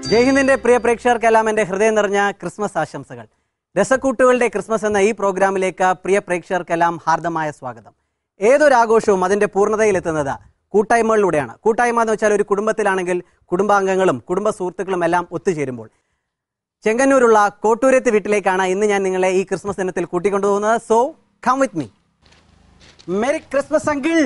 ജയ്ഹിന്ദിന്റെ പ്രിയ പ്രേക്ഷകർക്കെല്ലാം എന്റെ ഹൃദയം നിറഞ്ഞ ക്രിസ്മസ് ആശംസകൾ രസക്കൂട്ടുകളുടെ ക്രിസ്മസ് എന്ന ഈ പ്രോഗ്രാമിലേക്ക് പ്രിയ പ്രേക്ഷകർക്കെല്ലാം ഹാർദമായ സ്വാഗതം ഏതൊരു ആഘോഷവും അതിന്റെ പൂർണ്ണതയിലെത്തുന്നത് കൂട്ടായ്മകളിലൂടെയാണ് കൂട്ടായ്മ എന്ന് വെച്ചാൽ ഒരു കുടുംബത്തിലാണെങ്കിൽ കുടുംബാംഗങ്ങളും കുടുംബ സുഹൃത്തുക്കളും എല്ലാം ഒത്തുചേരുമ്പോൾ ചെങ്ങന്നൂരുള്ള കോട്ടൂരത്ത് വീട്ടിലേക്കാണ് ഇന്ന് ഞാൻ നിങ്ങളെ ഈ ക്രിസ്മസ് ദിനത്തിൽ കൂട്ടിക്കൊണ്ടുപോകുന്നത് so come with me merry Christmas uncle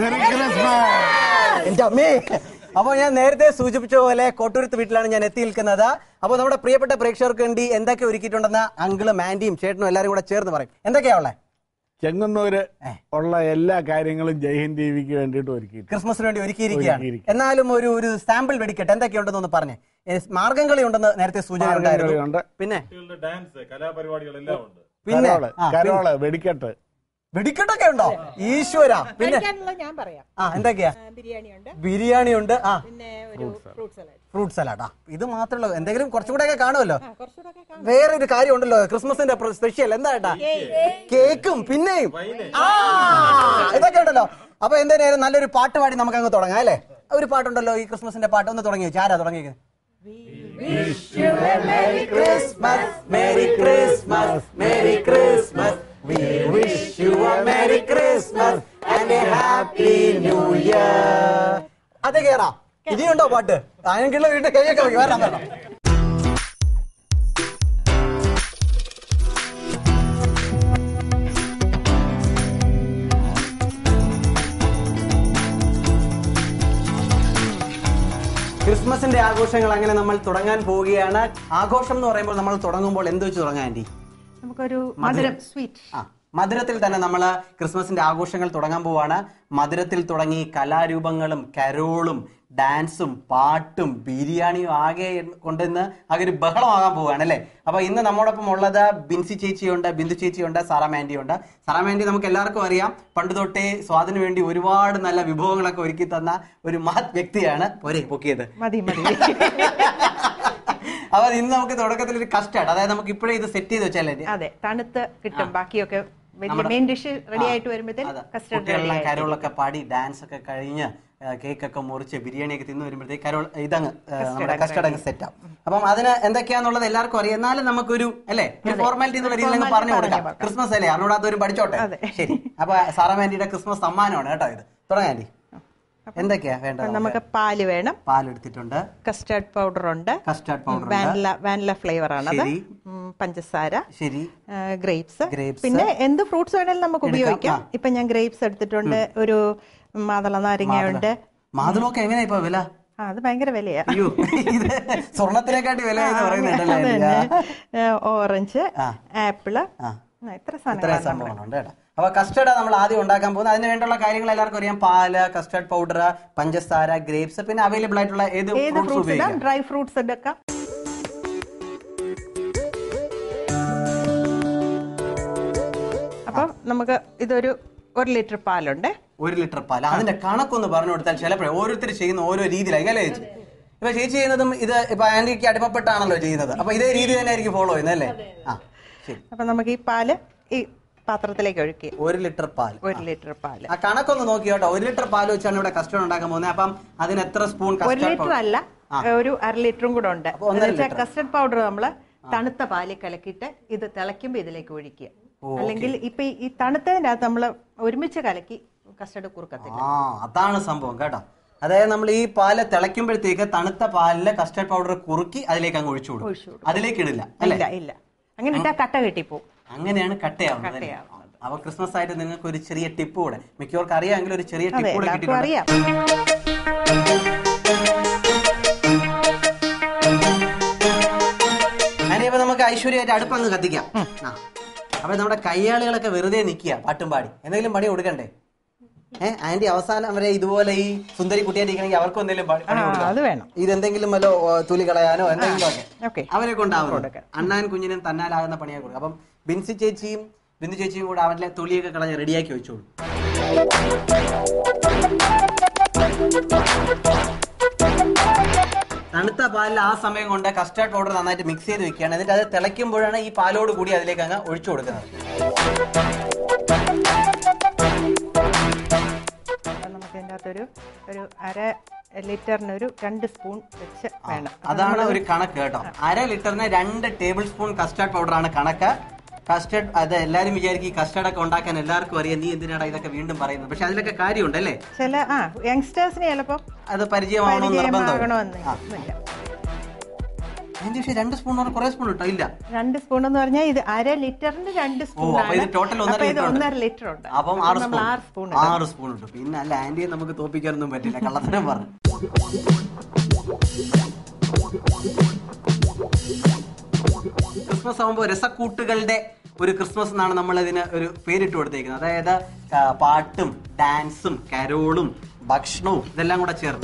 എന്റെ അമ്മേ അപ്പോൾ ഞാൻ നേരത്തെ സൂചിപ്പിച്ച പോലെ കോട്ടൂരത്ത് വീട്ടിലാണ് ഞാൻ എത്തി നിൽക്കുന്നത് അപ്പോൾ നമ്മുടെ പ്രിയപ്പെട്ട പ്രേക്ഷകർക്ക് വേണ്ടി എന്തൊക്കെ ഒരുക്കിയിട്ടുണ്ടെന്ന് അങ്കിളും ആന്റിയും ചേട്ടനും എല്ലാവരും കൂടെ ചേർന്ന് പറയും എന്തൊക്കെയാ ഉള്ളത് ചെങ്ങന്നൂര് ഉള്ള എല്ലാ കാര്യങ്ങളും ജയ്ഹിന്ദ് ടിവിക്ക് വേണ്ടിയിട്ട് ഒരുക്കിയിട്ട് ക്രിസ്മസിന് വേണ്ടി ഒരുക്കിയിരിക്കുകയാണ് ഒരുക്കിയിരിക്കുകയാണ്. എന്നാലും ഒരു ഒരു സാമ്പിൾ വെടിക്കട്ടെ എന്തൊക്കെയുണ്ടെന്ന് ഒന്ന് പറഞ്ഞേ മാർഗംകളി ഉണ്ടെന്ന് നേരത്തെ സൂചന ഉണ്ടായിരുന്നു ഉണ്ട് പിന്നെ കുട്ടികളുടെ ഡാൻസ് കലാപരിപാടികളെല്ലാം ഉണ്ട് പിന്നെ കരോള് ആ, പിന്നെ കരോള് വെടിക്കെട്ട് വെടിക്കെട്ടൊക്കെ ഉണ്ടോ ഈശ്വര പിന്നെ കഴിക്കാനുള്ള ഞാൻ പറയാം ആ എന്തൊക്കെയാ ആ, ബിരിയാണി ഉണ്ട് ബിരിയാണി ഉണ്ട് ആ പിന്നെ ഒരു ഫ്രൂട്ട് സലാഡ് ഫ്രൂട്ട് സലാഡ് ആ ഇത് മാത്രമേ ഉള്ളൂ എന്തെങ്കിലും കുറച്ചുകൂടെ ഒക്കെ കാണുമല്ലോ ആ കുറച്ചുകൂടെ കാണും വേറെ ഒരു കാര്യം ഉണ്ടല്ലോ ക്രിസ്മസിന്റെ സ്പെഷ്യൽ എന്താ ഏട്ടാ കേക്കും പിന്നെയും ആ ഇതൊക്കെ ഉണ്ടല്ലോ അപ്പൊ എന്തായാലും നല്ലൊരു പാട്ട് പാടി നമുക്ക് അങ്ങ് തുടങ്ങാം അല്ലേ ഒരു പാട്ടുണ്ടല്ലോ ഈ ക്രിസ്മസിന്റെ പാട്ട് ഒന്ന് തുടങ്ങി വെച്ചു ആരാ തുടങ്ങിയത് Christmas merry Christmas merry Christmas we wish you a merry Christmas and a happy new year അത് കേറാം ഇനിയുണ്ടോ പാട്ട് ആയെങ്കിലും വീട്ടിൽ കൈയൊക്കെ വെക്ക്. വരണം വരണം ക്രിസ്മസിന്റെ ആഘോഷങ്ങൾ അങ്ങനെ നമ്മൾ തുടങ്ങാൻ പോവുകയാണ് ആഘോഷം എന്ന് പറയുമ്പോൾ നമ്മൾ തുടങ്ങുമ്പോൾ എന്ത് വെച്ച് തുടങ്ങാൻ ആന്റി നമുക്കൊരു മധുരം സ്വീറ്റ് ആ മധുരത്തിൽ തന്നെ നമ്മൾ ക്രിസ്മസിന്റെ ആഘോഷങ്ങൾ തുടങ്ങാൻ പോവാണ് മധുരത്തിൽ തുടങ്ങി കലാരൂപങ്ങളും കരോളും ഡാൻസും പാട്ടും ബിരിയാണിയും ആകെ കൊണ്ടുവന്ന് ആകെ ഒരു ബഹളമാകാൻ പോവുകയാണ് അല്ലേ അപ്പൊ ഇന്ന് നമ്മോടൊപ്പം ഉള്ളത് ബിൻസി ചേച്ചിയുണ്ട് ബിന്ദു ചേച്ചിയുണ്ട് സാറാ മാൻഡി ഉണ്ട് സാറാ മാൻഡി നമുക്ക് എല്ലാവർക്കും അറിയാം പണ്ട് തൊട്ടേ സ്വാദിന് വേണ്ടി ഒരുപാട് നല്ല വിഭവങ്ങളൊക്കെ ഒരുക്കി തന്ന ഒരു മഹത് വ്യക്തിയാണ് പോരെ പൊക്കിയത് മതി മതി അപ്പൊ ഇന്ന് നമുക്ക് തുടക്കത്തിൽ ഒരു കസ്റ്റാർഡ് അതായത് നമുക്ക് ഇപ്പോഴേ ഇത് സെറ്റ് ചെയ്ത് വെച്ചാലേ അതെ തണുത്ത് കിട്ടും ബാക്കിയൊക്കെ വലിയ മെയിൻ ഡിഷ് റെഡി ആയിട്ട് വരുമ്പോഴത്തേക്ക് അതെ. കസ്റ്റർഡ് കുട്ടികളെല്ലാം കരോളൊക്കെ പാടി ഡാൻസ് ഒക്കെ കഴിഞ്ഞ് കേക്ക് ഒക്കെ മുറിച്ച് ബിരിയാണി ഒക്കെ തിന്നു വരുമ്പോഴത്തേക്ക് കരോൾ ഇതങ്ങ് ഏ, നമ്മുടെ കസ്റ്റഡ് അങ്ങ് സെറ്റ് ആവും അപ്പം അതിന് എന്തൊക്കെയാന്നുള്ളത് എല്ലാവർക്കും അറിയാം എന്നാലും നമുക്കൊരു അല്ലേ ഒരു ഫോർമാലിറ്റി എന്നുള്ള രീതിയിൽ അങ്ങ് പറഞ്ഞു കൊടുക്കാം ക്രിസ്മസ് അല്ലേ അറിഞ്ഞൂടാത്തവരും പഠിച്ചോട്ടെ ശരി അപ്പൊ സാറാമാൻഡിയുടെ ക്രിസ്മസ് സമ്മാനമാണ് കേട്ടോ ഇത് തുടങ്ങാൻ ആൻറ്റി എന്തൊക്കെയാ വേണ്ടത് നമുക്ക് പാല് വേണം പാലെടുത്തിട്ടുണ്ട് കസ്റ്റർഡ് പൗഡർ ഉണ്ട് custard powder vanilla vanilla flavour ആണത് ശരി. ഉം, പഞ്ചസാര ശരി ഗ്രേപ്സ് Grapes. പിന്നെ എന്ത് ഫ്രൂട്ട്സ് വേണേലും നമുക്ക് എടുക്കാം. ഉപയോഗിക്കാം ഇപ്പൊ ഞാൻ ഗ്രേപ്സ് എടുത്തിട്ടുണ്ട് ഒരു മാതള നാരങ്ങയുണ്ട് മാതളമൊക്കെ എങ്ങനെയാ ഇപ്പൊ വില ആ അത് ഭയങ്കര വിലയാ അയ്യോ ഇത് സ്വർണത്തിനെക്കാട്ടി വില എന്ന് പറയുന്നുണ്ടല്ലേ അത് ആൻറ്റി? തന്നെ. ഏ, ഓറഞ്ച് ആ. ആപ്പിള് ആ. ആ, ഇത്ര ഇത്രയും സാധനങ്ങളാണ് നമ്മള്. സംഭവങ്ങളുണ്ട് കേട്ടോ അപ്പൊ കസ്റ്റർഡ് നമ്മൾ ആദ്യം ഉണ്ടാക്കാൻ പോകുന്നത് അതിന് വേണ്ടിയുള്ള കാര്യങ്ങൾ എല്ലാവർക്കും അറിയാം പാല് കസ്റ്റർഡ് പൗഡർ പഞ്ചസാര ഗ്രേപ്സ് പിന്നെ അവൈലബിൾ ആയിട്ടുള്ള ഏത് ഏത് ഫ്രൂട്ട്സ് ഫ്രൂട്ട്സ് ഇടാം ഉപയോഗിക്കാം ഡ്രൈ ഫ്രൂട്ട്സ് എടുക്കാം അപ്പം നമുക്ക് ഇതൊരു ഒരു ലിറ്റർ പാലുണ്ട് ഒരു ലിറ്റർ പാൽ അതിന്റെ കണക്കൊന്ന് പറഞ്ഞു കൊടുത്താൽ ചിലപ്പോഴേ ഓരോരുത്തർ ചെയ്യുന്ന ഓരോ രീതിയിലായിരിക്കും അല്ലേ ചേച്ചി ഇപ്പൊ ചേച്ചി ചെയ്യുന്നതും ഇത് ഇപ്പൊ ആന്റിക്ക് അടിമപ്പെട്ടാണല്ലോ ചെയ്യുന്നത് അപ്പൊ ഇതേ രീതി തന്നെ ആയിരിക്കും ഫോളോ ചെയ്യുന്നത് അല്ലേ ആ ശരി അപ്പം നമുക്ക് ഈ പാല് ഈ പാത്രത്തിലേക്ക് ഒഴുക്കി ഒരു ലിറ്റർ പാൽ ഒരു ലിറ്റർ പാല് ആ കണക്കൊന്ന് നോക്കി കേട്ടോ ഒരു ലിറ്റർ പാൽ വെച്ചാണ് ഇവിടെ കസ്റ്റർഡ് ഉണ്ടാക്കാൻ പോകുന്നത് അപ്പം അതിന് എത്ര സ്പൂൺ ഒരു കസ്റ്റർഡ് ലിറ്റർ അല്ല ഒരു അര ലിറ്ററും കൂടെ ഉണ്ട് അപ്പൊ ഒന്നര വെച്ചാൽ കസ്റ്റർഡ് പൗഡർ നമ്മൾ തണുത്ത പാലിൽ കലക്കിയിട്ട് ഇത് തിളയ്ക്കുമ്പോൾ ഇതിലേക്ക് ഒഴിക്കുക അല്ലെങ്കിൽ ഇപ്പൊ ഈ- ഈ തണുത്തതിൻ്റെ അകത്ത് നമ്മൾ ഒരുമിച്ച് കലക്കി കസ്റ്റർഡ് കുറുക്കത്തില്ല ആ അതാണ് സംഭവം കേട്ടോ അതായത് നമ്മൾ ഈ പാല് തിളയ്ക്കുമ്പോഴത്തേക്ക് തണുത്ത പാലില് കസ്റ്റർഡ് പൗഡർ കുറുക്കി അതിലേക്ക് അങ്ങ് ഒഴിച്ചു ഒഴിച്ചു കൊടുക്കും അതിലേക്ക് ഇടില്ല അല്ലേ ഇല്ല ഇല്ല അങ്ങനെ ഇട്ടാ കട്ട കെട്ടിപ്പോവും അങ്ങനെയാണ് കട്ടയാവുന്നത് അല്ലേ? കട്ടയാവുന്നത്. അപ്പൊ ക്രിസ്മസ് ആയിട്ട് നിങ്ങൾക്ക് ഒരു ചെറിയ ടിപ്പ് കൂടെ മിക്കവർക്കും അറിയാമെങ്കിൽ ഒരു ചെറിയ അതെ ടിപ്പ് കൂടെ എല്ലാവർക്കും കിട്ടിയിട്ടുണ്ട് അറിയാം അതിനിപ്പോ നമുക്ക് ഐശ്വര്യമായിട്ട് അടുപ്പങ്ങ് കത്തിക്കാം ആ അപ്പൊ നമ്മുടെ കയ്യാളികളൊക്കെ വെറുതെ നിക്കുക പാട്ടും പാടി എന്തെങ്കിലും പണി കൊടുക്കണ്ടേ ഏഹ് ആന്റി അവസാനം വരെ ഇതുപോലെ ഈ സുന്ദരി കുട്ടിയായിരിക്കണമെങ്കിൽ അവർക്കും എന്തെങ്കിലും പണി പണി ആ, കൊടുക്കാം അത് വേണം ഇതെന്തെങ്കിലും വല്ലോ ഓ, തുലി കളയാനോ എന്തെങ്കിലും ഒക്കെ ഓക്കെ അവരെ കൊണ്ടാവും അണ്ണാൻ കുഞ്ഞിനും തന്നാലാകുന്ന പണിയൊക്കെ കൊടുക്കും അപ്പം ബിൻസി ചേച്ചിയും ബിന്ദു ചേച്ചിയും കൂടെ അവരുടെ തുലിയൊക്കെ കളഞ്ഞ് റെഡിയാക്കി വെച്ചോളൂ തണുത്ത പാലിൽ ആ സമയം കൊണ്ട് കസ്റ്റാർഡ് പൗഡർ നന്നായിട്ട് മിക്സ് ചെയ്ത് വെക്കുകയാണ് എന്നിട്ട് അത് തിളയ്ക്കുമ്പോഴാണ് ഈ പാലോട് കൂടി അതിലേക്ക് അങ്ങ് ഒഴിച്ചു കൊടുക്കുന്നത് അപ്പം നമുക്ക് ഇതിൻ്റെ അകത്തൊരു ഒരു അര ലിറ്ററിന് ഒരു രണ്ട് സ്പൂൺ വെച്ച് വേണം അതാണ് ഒരു കണക്ക് കേട്ടോ അര ലിറ്ററിന് രണ്ട് ടേബിൾ സ്പൂൺ കസ്റ്റാർഡ് പൗഡർ ആണ് കണക്ക് കസ്റ്റർഡ് അത് എല്ലാരും വിചാരിക്കും ഈ കസ്റ്റർഡ് ഒക്കെ ഉണ്ടാക്കാൻ എല്ലാവർക്കും അറിയാം നീ എന്തിനാടാ ഇതൊക്കെ വീണ്ടും പറയുന്നത് പക്ഷെ അതിലൊക്കെ കാര്യമുണ്ട് അല്ലേ ചില ആ യങ്സ്റ്റേഴ്സിന് ചിലപ്പോൾ അത് പരിചയമാവണമെന്ന് നിർബന്ധം പരിചയമാകണമെന്ന് ഇല്ല അതിന്റെ പക്ഷേ രണ്ട് സ്പൂൺ പറഞ്ഞാൽ കുറെ സ്പൂൺ ഇട്ടോ ഇല്ല രണ്ട് സ്പൂൺ എന്ന് പറഞ്ഞാൽ ഇത് അര ലിറ്ററിന് രണ്ട് സ്പൂൺ അപ്പൊ ഇത് total ഒന്നര അപ്പൊ ഇത് ലിറ്റർ ഉണ്ട്. ഒന്നര ലിറ്റർ ഉണ്ട് അപ്പം അപ്പൊ ആറ് നമ്മൾ സ്പൂൺ ആറ് സ്പൂൺ ആറ് സ്പൂൺ ഉണ്ട് പിന്നെ അല്ല ആന്റിയെ നമുക്ക് തോപ്പിക്കാനൊന്നും പറ്റില്ല കള്ളത്തരം പറഞ്ഞു ക്രിസ്മസ് ആകുമ്പോൾ രസക്കൂട്ടുകളുടെ ഒരു ക്രിസ്മസ് എന്നാണ് നമ്മൾ ഇതിന് ഒരു പേരിട്ട് കൊടുത്തേക്കുന്നത് അതായത് ആ, പാട്ടും ഡാൻസും കരോളും ഭക്ഷണവും ഇതെല്ലാം കൂടെ ചേർന്ന്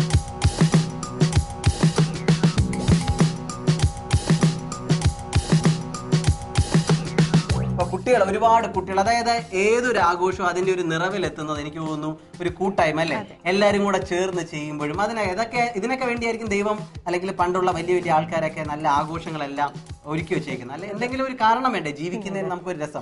ഇപ്പൊ കുട്ടികൾ ഒരുപാട് കുട്ടികൾ അതായത് ഏതൊരു ആഘോഷവും അതിന്റെ ഒരു നിറവിലെത്തുന്നത് എനിക്ക് തോന്നുന്നു ഒരു കൂട്ടായ്മ അല്ലേ എല്ലാരും കൂടെ ചേർന്ന് ചെയ്യുമ്പോഴും അതിനെ ഇതൊക്കെ ഇതിനൊക്കെ വേണ്ടിയായിരിക്കും ദൈവം അല്ലെങ്കിൽ പണ്ടുള്ള വലിയ വലിയ ആൾക്കാരൊക്കെ നല്ല ആഘോഷങ്ങളെല്ലാം ഒരുക്കി വെച്ചേക്കുന്നത് അല്ലെ എന്തെങ്കിലും ഒരു കാരണം വേണ്ടേ ജീവിക്കുന്നതിന് നമുക്കൊരു രസം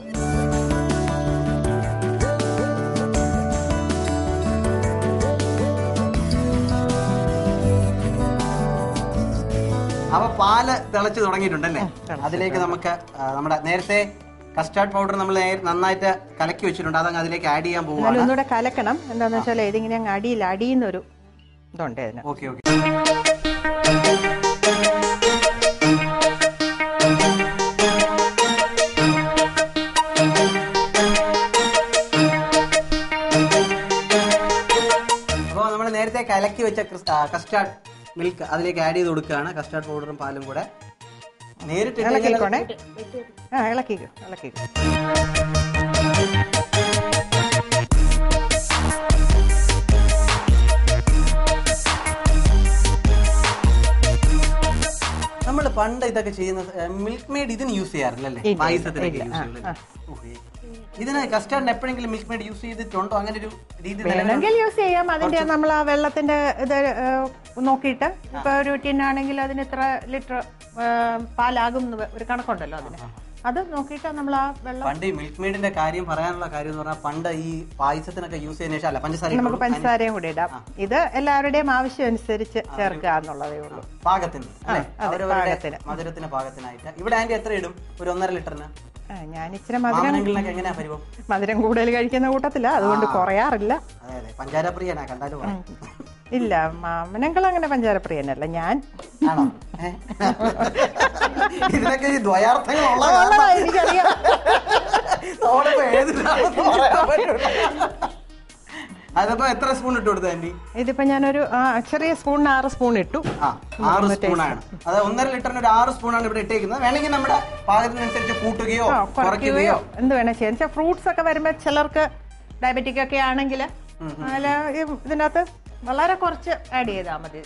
അപ്പൊ പാല് തിളച്ച് തുടങ്ങിയിട്ടുണ്ടല്ലേ അതിലേക്ക് നമുക്ക് ആ, നമ്മുടെ നേരത്തെ കസ്റ്റാർഡ് പൗഡർ നമ്മൾ നന്നായിട്ട് കലക്കി വെച്ചിട്ടുണ്ട് അതങ്ങ് അതിലേക്ക് ആഡ് ചെയ്യാൻ എന്നാലും പോവാണ് ഒന്നുകൂടെ കലക്കണം എന്താന്ന് വെച്ചാൽ ഇതിങ്ങനെ അങ്ങ് അടിയിൽ അടിയുന്നൊരു ഇതുണ്ട് ഇതിന് ഓക്കെ ഓക്കെ അപ്പോൾ നമ്മൾ നേരത്തെ കലക്കി വെച്ച കസ്റ്റാർഡ് മിൽക്ക് അതിലേക്ക് ആഡ് ചെയ്ത് കൊടുക്കുകയാണ് കസ്റ്റാർഡ് പൗഡറും പാലും കൂടെ നേരിട്ട് ഇട്ട് കഴിഞ്ഞാൽ ഇളക്കിക്കോണേ ആ ഇളക്കിക്കോ ഇളക്കിക്കോ നമ്മൾ പണ്ട് ഇതൊക്കെ ചെയ്യുന്ന മിൽക്ക് മെയ്ഡ് ഇതിന് യൂസ് ചെയ്യാറില്ലല്ലേ ഇല്ല, പായസത്തിനൊക്കെ ഇല്ല. യൂസ് ആ, ചെയ്യില്ലേ ഓക്കേ. ഇതിന് കസ്റ്റാർഡിന് എപ്പോഴെങ്കിലും മിൽക്ക് മെയ്ഡ് യൂസ് ചെയ്തിട്ടുണ്ടോ അങ്ങനെ ഒരു രീതി നിലവിലുണ്ടോ? വേണമെങ്കിൽ യൂസ് ചെയ്യാം അതിന്റെ നമ്മൾ ആ വെള്ളത്തിന്റെ ഇത് ഏഹ്, നോക്കിയിട്ട് ഇപ്പൊ ഒരു ടിന്നാണെങ്കിൽ അതിന് ഇത്ര ലിറ്റർ പാലാകും എന്ന് ഒരു കണക്കുണ്ടല്ലോ അതിന് അത് നോക്കിയിട്ട് നമ്മൾ ആ വെള്ളം പണ്ട് ഈ മിൽക്ക് മെയ്ഡിന്റെ കാര്യം പറയാനുള്ള കാര്യം എന്ന് പറഞ്ഞാൽ പണ്ട് ഈ പായസത്തിനൊക്കെ യൂസ് ചെയ്യുന്ന ശേഷം അല്ല പഞ്ചസാര നമുക്ക് ഇട്ടോളൂ. പഞ്ചസാരയും കൂടി ഇടാം ഇത് എല്ലാവരുടെയും ആവശ്യം അനുസരിച്ച് ചേർക്കുക എന്നുള്ളതേ ഉള്ളൂ പാകത്തിന് അല്ലേ അതെ, അവരവരുടെ പാകത്തിന്. മധുരത്തിന് പാകത്തിനായിട്ട് ഇവിടെ ആന്റി എത്ര ഇടും ഒരു ഒന്നര ലിറ്ററിന് ആ, ഞാൻ ഇച്ചിരി മധുരം മാമനങ്ങളിലൊക്കെ എങ്ങനെയാ പരിവം മധുരം കൂടുതൽ കഴിക്കുന്ന കൂട്ടത്തില്ല അതുകൊണ്ട് കുറയാറില്ല അതെ അതെ പഞ്ചാര പ്രിയനാ കണ്ടാലും പറയാം. ഇല്ല മാമനങ്ങൾ അങ്ങനെ പഞ്ചാരപ്രിയനല്ല ഞാൻ ആണോ ഏ? ഇതിനൊക്കെ ഈ ദ്വയാർത്ഥങ്ങളുള്ള ഉള്ളതാ, കാരണം എനിക്കറിയാം നമ്മളിപ്പോ ഏതിലാണെന്ന് പറയാൻ പറ്റൂല. അതിപ്പോ എത്ര സ്പൂൺ ഇട്ട് കൊടുത്ത ആന്റി ഇതിപ്പോ ഞാനൊരു ആ, ചെറിയ സ്പൂണിന് ആറ് സ്പൂൺ ഇട്ടു ആ ആറ് സ്പൂണാണ് അത് ഒന്നര ലിറ്ററിന് ഒരു ആറ് സ്പൂണാണ് ഇവിടെ ഇട്ടേക്കുന്നത് വേണമെങ്കിൽ നമ്മുടെ പാകത്തിനനുസരിച്ച് കൂട്ടുകയോ ആ, കുറയ്ക്കുകയോ കുറയ്ക്കുകയോ എന്ത് വേണേ ചെയ്യാം വെച്ചാൽ ഫ്രൂട്ട്സ് ഒക്കെ വരുമ്പോ ചിലർക്ക് ഡയബറ്റിക് ഒക്കെ ആണെങ്കിൽ അതിൽ ഇതിനകത്ത് വളരെ കുറച്ച് ആഡ് ചെയ്താൽ മതി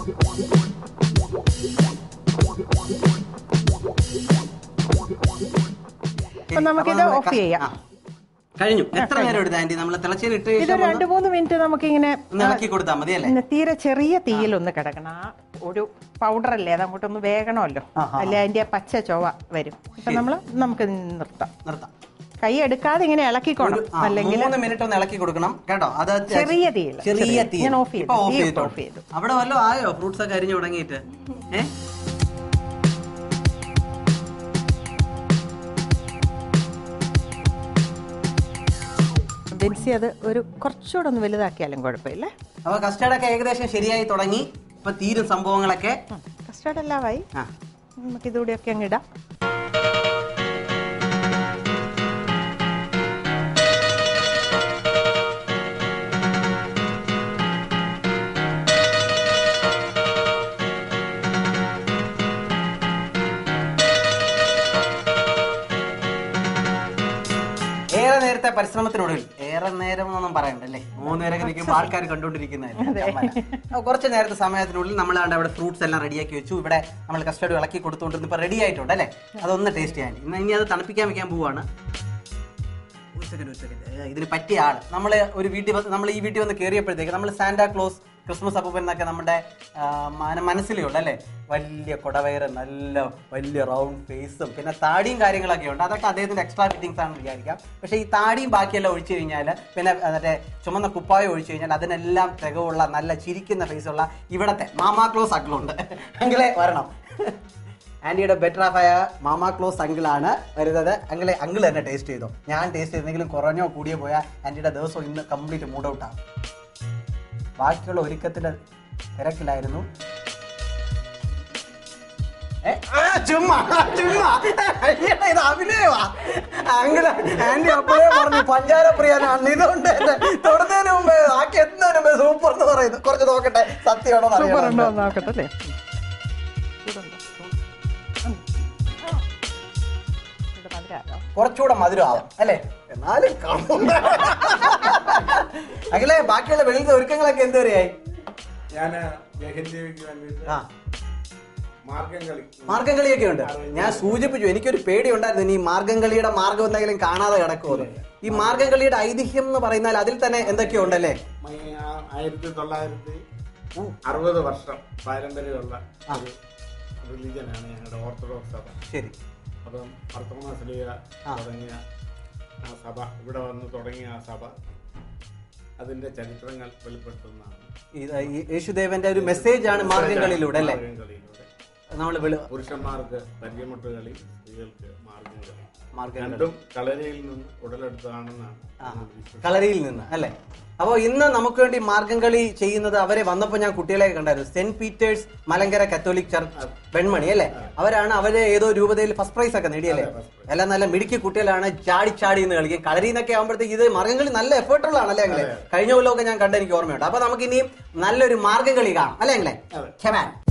അപ്പൊ നമുക്കിത് അപ്പൊ ഓഫ് ചെയ്യാം ആ. കഴിഞ്ഞു എത്ര നേരം എടുത്ത ആന്റി നമ്മൾ തിളച്ചയിൽ ഇട്ട് ഇത് ശേഷം രണ്ട് മൂന്ന് മിനിറ്റ് നമുക്കിങ്ങനെ ഒന്ന് ഇളക്കി കൊടുത്താൽ മതി അല്ലേ ഇന്ന് തീരെ ചെറിയ തീയിൽ ഒന്ന് കിടക്കണം ആ ഒരു പൗഡർ അല്ലേ അത് അങ്ങോട്ടൊന്ന് വേഗണമല്ലോ അല്ലെ അതിന്റെ ആ പച്ച ചൊവ്വ വരും ഇപ്പൊ നമ്മള് നമുക്ക് നിർത്താം നിർത്താം കൈ എടുക്കാതെ ഇങ്ങനെ ഇളക്കിക്കോണം ഒരു- ആ, അല്ലെങ്കിൽ മൂന്ന് മിനിറ്റ് ഒന്ന് ഇളക്കി കൊടുക്കണം കേട്ടോ അത് ചെറിയ തീയിൽ. ചെറിയ ചെറിയ. തീ ഞാൻ off ചെയ്തു. ഇപ്പൊ ഓഫ് തീ ചെയ്തിട്ടോ off ചെയ്തു. അവിടെ വല്ലതും ആയോ ഫ്രൂട്ട്സ് ഒക്കെ അരിഞ്ഞു തുടങ്ങിയിട്ട് ഏ ബെൻസി അത് ഒരു കുറച്ചുകൂടെ ഒന്ന് വലുതാക്കിയാലും കുഴപ്പമില്ല അപ്പൊ കസ്റ്റർഡ് ഒക്കെ ഏകദേശം ശരിയായി തുടങ്ങി ഇപ്പൊ തീരും സംഭവങ്ങളൊക്കെ കസ്റ്റർഡ് എല്ലാമായി ആ നമുക്ക് ഇതുകൂടെയൊക്കെ അങ്ങ് ഇടാം ഏറെ നേരത്തെ പരിശ്രമത്തിനൊടുവിൽ ഏറെ നേരം എന്നൊന്നും പറയണ്ടല്ലേ മൂന്ന് നേരം നിൽക്കുമ്പോൾ ആൾക്കാർ കണ്ടുകൊണ്ടിരിക്കുന്നതല്ലേ കുറച്ച് നേരത്തെ സമയത്തിനുള്ളിൽ നമ്മൾ ആണ്ട് അവിടെ ഫ്രൂട്ട്സ് എല്ലാം റെഡിയാക്കി വെച്ചു ഇവിടെ നമ്മൾ കസ്റ്റഡി ഇളക്കി കൊടുത്തുകൊണ്ടിരുന്ന ഇപ്പൊ റെഡി ആയിട്ടുണ്ട് അല്ലേ അതൊന്ന് ടേസ്റ്റ് ചെയ്യാൻ ഇന്ന് ഇനി അത് തണുപ്പിക്കാൻ വെക്കാൻ പോവാണ് ഒരു സെക്കൻഡ് ഒരു സെക്കൻഡ് ഇതിന് പറ്റിയ ആൾ നമ്മൾ ഒരു വീട്ടിൽ വന്ന് നമ്മൾ ഈ വീട്ടിൽ വന്ന് കയറിയപ്പോഴത്തേക്ക് നമ്മൾ സാന്റാ ക്ലോസ് ക്രിസ്മസ് അപ്പൂപ്പൻ എന്നൊക്കെ നമ്മുടെ ആ, മന- മനസ്സിലേ ഉള്ളു അല്ലേ വലിയ കൊടവയറ് നല്ല വലിയ റൗണ്ട് ഫേസും പിന്നെ താടിയും കാര്യങ്ങളൊക്കെ ഉണ്ട് അതൊക്കെ അദ്ദേഹത്തിന്റെ എക്സ്ട്രാ ഫിറ്റിംഗ്സ് ആണെന്ന് വിചാരിക്കാം പക്ഷേ ഈ താടിയും ബാക്കിയെല്ലാം ഒഴിച്ചു കഴിഞ്ഞാൽ പിന്നെ മറ്റേ ചുമന്ന കുപ്പായം ഒഴിച്ചു കഴിഞ്ഞാൽ അതിനെല്ലാം തികവുള്ള നല്ല ചിരിക്കുന്ന ഫേസുള്ള ഇവിടത്തെ മാമാ ക്ലോസ് അങ്കിളുണ്ട് അങ്കിളെ വരണം ആന്റിയുടെ ബെറ്റർ ആയ മാമാ ക്ലോസ് അങ്കിളാണ് വരുന്നത് അങ്കിളെ അങ്കിൾ തന്നെ ടേസ്റ്റ് ചെയ്തോ ഞാൻ ടേസ്റ്റ് ചെയ്തെങ്കിലും കുറഞ്ഞോ കൂടിയോ പോയാൽ ആന്റിയുടെ ദിവസം ഇന്ന് കംപ്ലീറ്റ് മൂഡ് ഔട്ടാണ് ബാക്കിയുള്ള ഒരുക്കത്തിന്റെ തിരക്കിലായിരുന്നു ഏ, ആ, ചുമ്മാ ചുമ്മാ അയ്യടാ, ഇത് അഭിനയമാ അങ്ങനെ ആന്റി അപ്പോഴേ പറഞ്ഞു പഞ്ചാര പ്രിയനാണ് ഇതുകൊണ്ട് എന്നെ തൊടുന്നതിന് മുമ്പേ ആക്കി എത്തുന്നതിന് മുമ്പേ സൂപ്പർ എന്ന് പറയുന്നു കുറച്ച് നോക്കട്ടെ സത്യമാണോ സൂപ്പർ ഉണ്ടോ അറിയാം എന്ന് നോക്കട്ടെ അല്ലേ ചൂടുണ്ടോ? ഉം. ഇവിടെ മധുരമാണോ? കുറച്ചുകൂടെ മധുരമാവും അല്ലേ എന്നാലും കാണും. അഖിലേ ബാക്കിയുള്ള വെളിയിലത്തെ ഒരുക്കങ്ങളൊക്കെ എന്തുവരെയായി ഞാന് ജയഹിന്ദ് ദേവിക്ക് വേണ്ടിയിട്ട് ആ മാർഗം കളി മാർഗം കളിയൊക്കെ ഉണ്ട് ഞാൻ സൂചിപ്പിച്ചു എനിക്കൊരു പേടി ഉണ്ടായിരുന്നു ഇനി ഈ മാർഗം കളിയുടെ മാർഗം എന്തെങ്കിലും കാണാതെ കിടക്കുമോ ഈ മാർഗം കളിയുടെ ഐതിഹ്യം എന്ന് പറയുന്നാൽ അതിൽ തന്നെ എന്തൊക്കെയോ ഉണ്ടല്ലേ മൈ- ആ- ആയിരത്തി തൊള്ളായിരത്തി അറുപത് വർഷം പാരമ്പര്യമുള്ള ഒരു റിലീജനാണ് ഞങ്ങളുടെ ഓർത്തഡോക്സ് സഭ ശരി അപ്പം ഭർത്തമാസലിയ തുടങ്ങിയ ആ സഭ ഇവിടെ വന്ന് തുടങ്ങിയ ആ സഭ അതിന്റെ ചരിത്രങ്ങൾ വെളിപ്പെടുത്തുന്നതാണ് ഇത് ഈ യേശുദേവന്റെ ഒരു മെസ്സേജ് ആണ് മാർഗം കളിയിലൂടെ അല്ലേ മാർഗ്ഗം കളിയിലൂടെ നമ്മൾ വെളു പുരുഷന്മാർക്ക് പരിചയമുട്ട് കളി സ്ത്രീകൾക്ക് മാർഗം കളി മാർഗം കളി രണ്ടും കളരിയിൽ നിന്ന് ഉടലെടുത്തതാണെന്നാണ് ആ, കളരിയിൽ നിന്ന് അല്ലെ അപ്പോൾ ഇന്ന് നമുക്ക് വേണ്ടി മാർഗം കളി ചെയ്യുന്നത് അവരെ വന്നപ്പോൾ ഞാൻ കുട്ടികളെ കണ്ടായിരുന്നു saint Peter's Malankara Catholic church Venmani അല്ലെ അവരാണ് അവര് ഏതോ രൂപതയിൽ ഫസ്റ്റ് പ്രൈസ് ഒക്കെ നേടിയല്ലേ എല്ലാം നല്ല മിടുക്കി കുട്ടികളാണ് ചാടി ചാടി എന്ന് കളിക്കും കളരി എന്നൊക്കെ ആകുമ്പോഴത്തേക്ക് ഇത് മാർഗം കളി നല്ല എഫേർട്ടുള്ള ആണല്ലേ അങ്ങളെ കഴിഞ്ഞ കൊല്ലമൊക്കെ ഞാൻ കണ്ട എനിക്ക് ഓർമ്മയുണ്ട് അപ്പൊ നമുക്ക് ഇനിയും നല്ലൊരു മാർഗം കളി കാണാം അല്ലേ അങ്ങളെ അതെ. ഖെമാൻ